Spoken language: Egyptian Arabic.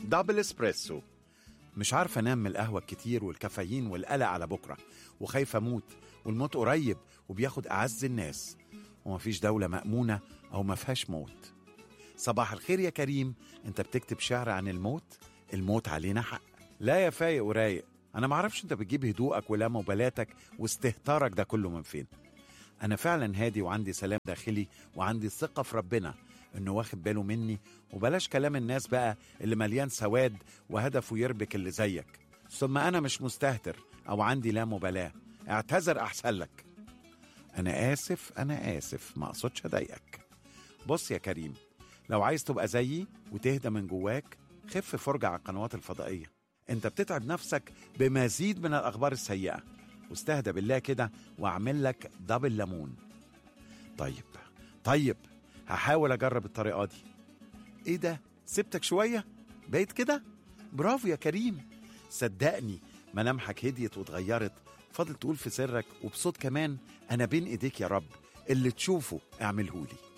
دبل اسبريسو مش عارفة أنام من القهوة الكتير والكافيين والقلق على بكرة وخايفة أموت والموت قريب وبياخد أعز الناس ومفيش دولة مأمونة أو ما فيهاش موت صباح الخير يا كريم أنت بتكتب شعر عن الموت الموت علينا حق لا يا فايق ورايق أنا معرفش أنت بتجيب هدوءك ولا مبالاتك واستهتارك ده كله من فين أنا فعلا هادي وعندي سلام داخلي وعندي ثقة في ربنا إنه واخد باله مني وبلاش كلام الناس بقى اللي مليان سواد وهدفه يربك اللي زيك ثم أنا مش مستهتر أو عندي لا مبالاة اعتذر أحسن لك أنا آسف أنا آسف ما أقصدش أضايقك بص يا كريم لو عايز تبقى زيي وتهدى من جواك خف فرجة على القنوات الفضائية انت بتتعب نفسك بمزيد من الأخبار السيئة واستهدى بالله كده واعمل لك دبل ليمون طيب طيب هحاول أجرب الطريقة دي ايه ده سبتك شوية بقيت كده برافو يا كريم صدقني ملامحك هديت واتغيرت فاضل تقول في سرك وبصوت كمان أنا بين إيديك يا رب اللي تشوفه اعملهولي